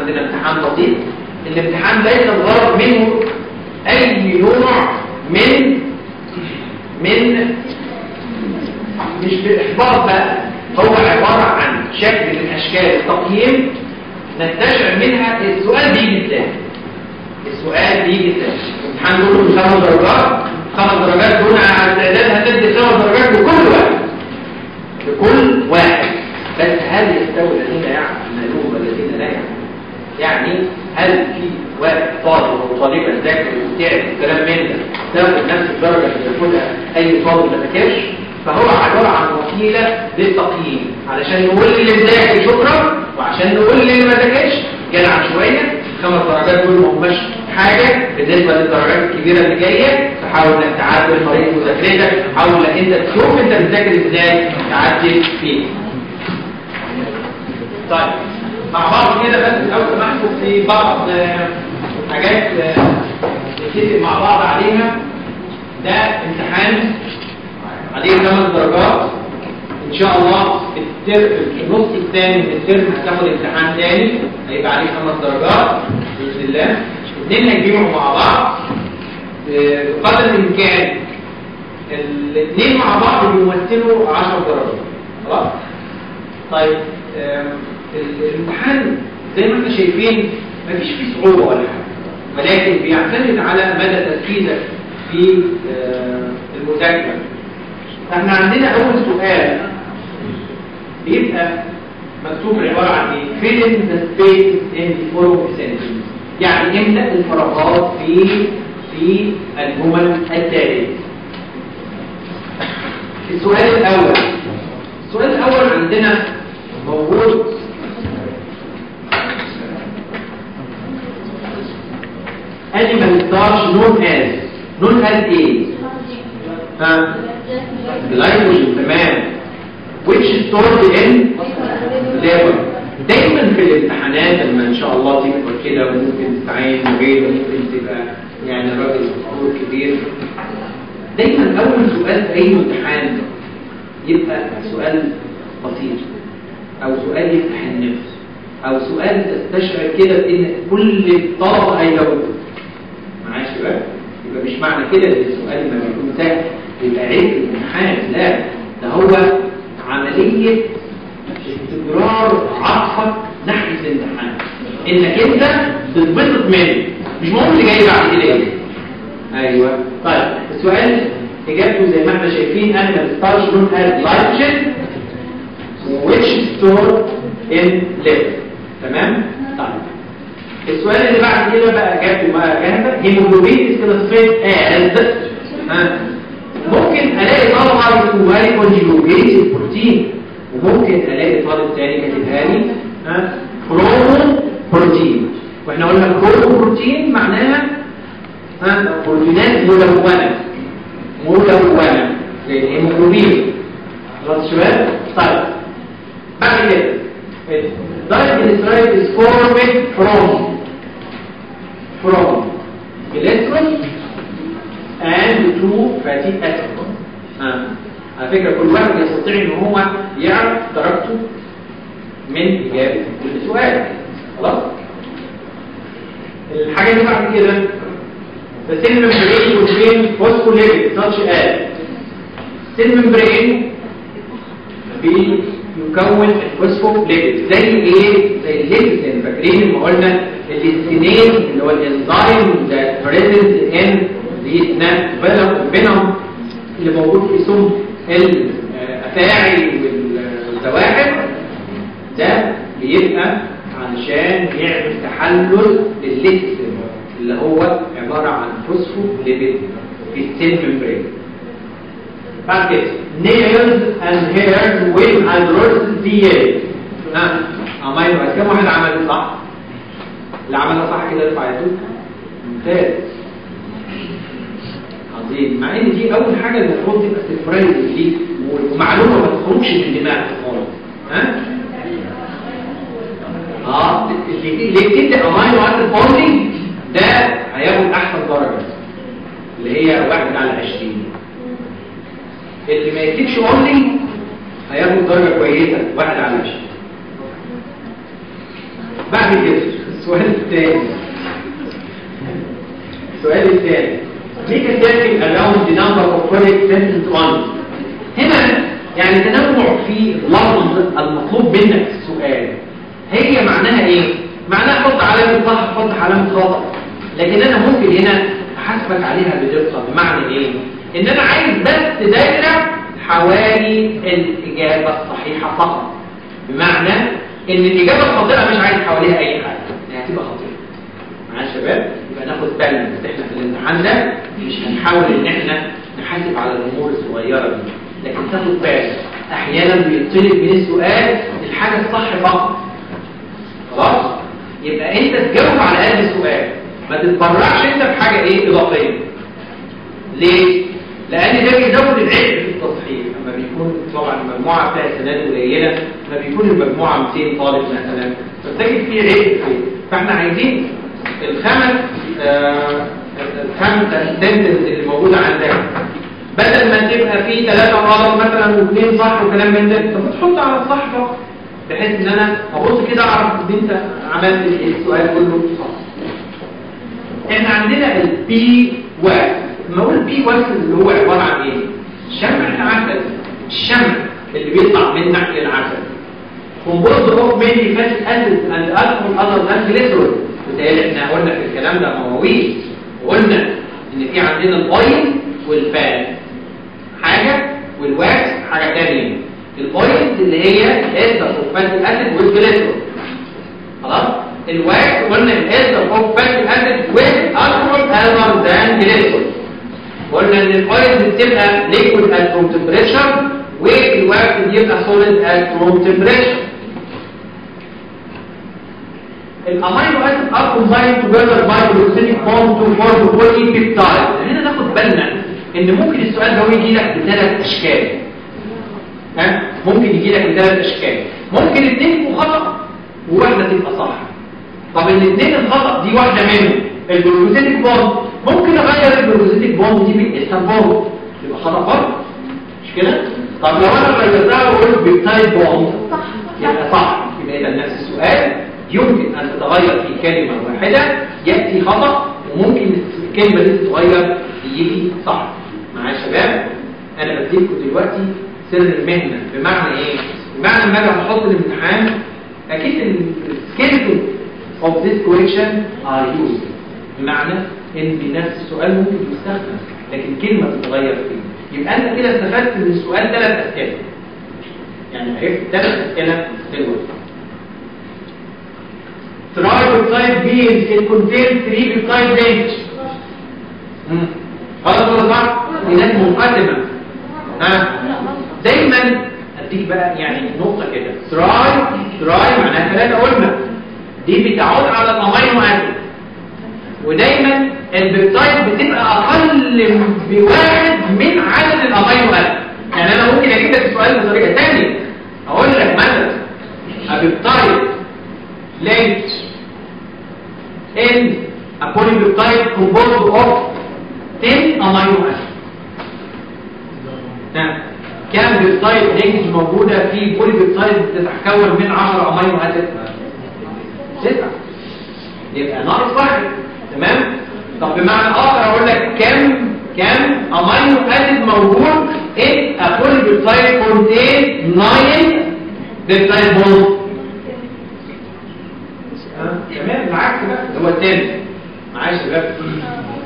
عندنا امتحان بسيط الامتحان ليس الغرض منه اي نوع من من مش باحباط بقى هو عباره عن شكل من اشكال التقييم نستشعر منها السؤال بيجي ازاي السؤال بيجي ازاي الامتحان كله خمس درجات خمس درجات دون على استعداد هتدي خمس درجات لكل واحد لكل واحد بس هل يستوي الذين يعملون والذين لا يعملون يعني هل في واحد طالب او طالبه ذاكر وتعب الكلام من ده تاخد نفس الدرجه اللي ياخدها اي طالب ما ذاكرش فهو عباره عن وسيله للتقييم علشان نقول للي مذاكر شكرا وعشان نقول للي ما ذاكرش جدع شويه الخمس درجات دول ما هماش حاجه بالنسبه للدرجات الكبيره اللي جايه فحاول انك تعدل طريقه مذاكرتك حاول انك انت تشوف انت بتذاكر ازاي تعدل فيه طيب مع بعض كده بس لو سمحتوا في بعض آه، حاجات آه، نتفق مع بعض عليها ده امتحان عليه خمس درجات ان شاء الله في الترم في النص الثاني من الترم هتاخد امتحان ثاني هيبقى عليه خمس درجات باذن الله الاثنين هيجمعوا مع بعض آه، بقدر الامكان الاثنين مع بعض بيمثلوا 10 درجات خلاص طيب آم، ال- الامتحان زي ما احنا شايفين مفيش فيه صعوبة ولا حاجة ولكن بيعتمد على مدى تركيزك في آه، المذاكرة احنا عندنا أول سؤال بيبقى مكتوب عبارة عن ايه؟ fill in the space in the following sentence يعني املأ الفراغات في في الجمل التالية السؤال الأول السؤال الأول عندنا موجود animal starch known as known as ايه؟ ها؟ glycogen تمام which stored in liver دايما في الامتحانات لما ان شاء الله تكبر كده وممكن تتعين مجيد وممكن تبقى يعني راجل دكتور كبير دايما اول سؤال في اي امتحان يبقى سؤال بسيط او سؤال يفتح النفس او سؤال تستشعر كده بان كل الطلبه هيجاوبوا معايا يا شباب يبقى مش معنى كده ان السؤال لما بيكون سهل يبقى عيب الامتحان لا ده هو عمليه استقرار عطفك ناحيه الامتحان انك انت تتبسط منه مش مهم اللي جاي بعد كده ايه ايوه طيب السؤال اجابته زي ما احنا شايفين ان الستارش نون از لايتشن which store in liver تمام طيب السؤال اللي بعد كده بقى اجابته بقى جاهزه هيموجلوبين is classified as ها ممكن الاقي طالب يكتبها لي كونجيوجيت بروتين وممكن الاقي طالب تاني كاتبها لي ها كرومو بروتين واحنا قلنا الكرومو بروتين معناها ها بروتينات ملونه ملونه زي الهيموجلوبين خلاص يا شباب طيب بعد كده Diglyceride is formed from from glycerol and two fatty acids. آه. على فكرة كل واحد يستطيع ان هو يعرف درجته من إجابة كل سؤال خلاص الحاجة اللي بعد كده the cell membrane contain phospholipids such as cell membrane بيكون الفوسفوليبيد زي ايه زي الليبسين فاكرين لما قلنا الاستينين اللي هو الانزيم ده بريزنت ان دي سناب فينوم اللي موجود في سم الافاعي والزواحف ده بيبقى علشان يعمل تحلل للليبسين اللي هو عباره عن فوسفوليبيد في السيل ممبرين بعد كده nails and hairs with hydrolysis DA ها امينو اسيد كم واحد عمل صح اللي عملها صح كده يرفع يده ممتاز عظيم مع ان دي اول حاجه المفروض تبقى سربرايز دي ومعلومه ما تخرجش من دماغك خالص ها اه اللي اللي يكتب امينو اسيد بوندنج ده هياخد احسن درجه اللي هي واحد على 20 اللي ما يكتبش اونلي هياخد درجه كويسه واحد على 20 بعد كده السؤال الثاني السؤال الثاني make a circle around the number of correct sentence on هنا يعني تنوع في اللفظ المطلوب منك في السؤال هي معناها ايه معناها حط علامه صح حط علامه خطا لكن انا ممكن هنا احاسبك عليها بدقه بمعنى ايه ان انا عايز بس دايره حوالي الاجابه الصحيحه فقط بمعنى ان الاجابه الخاطئه مش عايز حواليها اي حاجه يعني هتبقى خطيره معايا يا شباب يبقى ناخد بالنا بس احنا في الامتحان ده مش هنحاول ان احنا نحاسب على الامور الصغيره دي لكن تاخد بالك احيانا بيطلب من السؤال الحاجه الصح فقط خلاص يبقى انت تجاوب على قد السؤال ما تتبرعش انت بحاجه ايه اضافيه ليه لان ده بيزود العبء في التصحيح لما بيكون طبعا المجموعه بتاعت سنات قليله لما بيكون المجموعه 200 طالب مثلا فتجد فيه عبء فيه فاحنا عايزين الخمس آه الخمسه سنتنس اللي موجوده عندك بدل ما تبقى فيه ثلاثه غلط مثلا واثنين صح وكلام من ده طب تحط على الصح فقط بحيث ان انا ابص كده اعرف ان انت عملت السؤال كله صح احنا عندنا البي واحد لما اقول بي واحد اللي هو عباره عن ايه شمع العسل الشمع اللي بيطلع من تحت العسل composed of many fatty acids and alcohol other than glycerol بالتالي احنا قلنا في الكلام ده مواويل وقلنا ان في عندنا الاويل والفات حاجه والواكس حاجه ثانيه الاويل اللي هي الاستر اوف فاتي اسيد والجليسرول خلاص الواكس قلنا الاستر اوف فاتي اسيد والالكحول اذر ذان جليسرول قلنا ان الاويل بتبقى ليكويد ات روم تمبريتشر والواكس بيبقى سوليد ات روم تمبريتشر الامينو اسيد ار كومبايند توجذر باي جلوكوزينيك بوند تو فورم بولي بيبتايد هنا ناخد بالنا ان ممكن السؤال ده يجي لك بثلاث اشكال ها ممكن يجي لك بثلاث اشكال ممكن اثنين يبقوا خطا وواحده تبقى صح طب الاثنين الخطا دي واحده منهم الجلوكوزينيك بوند ممكن اغير الجلوكوزينيك بوند دي بالاستر بوند يبقى خطا برضه مش كده طب لو انا غيرتها وقلت بيبتايد بوند يبقى صح يبقى اذا نفس السؤال يمكن ان تتغير في كلمه واحده ياتي خطا وممكن الكلمه دي تتغير يجي صح معايا يا شباب انا بديلكم دلوقتي سر المهنه بمعنى ايه بمعنى لما اجي احط الامتحان اكيد السكيلتون of this question are used بمعنى ان نفس السؤال ممكن يستخدم لكن كلمه تتغير فيه يبقى انت كده استفدت من السؤال ثلاث اسئله يعني عرفت ثلاث اسئله دلوقتي tripeptide beans it contains three peptide rings خلاص ولا صح؟ هناك مقدمة ها دايما اديك بقى يعني نقطة كده تراي تراي معناها ثلاثة قلنا دي بتعود على الامينو اسيد ودايما البيبتايد بتبقى اقل بواحد من عدد الامينو اسيد يعني انا ممكن اجيب لك السؤال بطريقة ثانية اقول لك مثلا البيبتايد linked in a polypeptide composed of 10 amino acids. نعم كم بيبتايد لينكج موجودة في بوليبيبتايد بتتكون من 10 امينو اسيد؟ 6 يبقى ناقص واحد تمام؟ طب بمعنى اخر اقول لك كم كم امينو اسيد موجود in a polypeptide contain 9 بيبتايد بوند تمام العكس بقى هو الثاني معايا يا شباب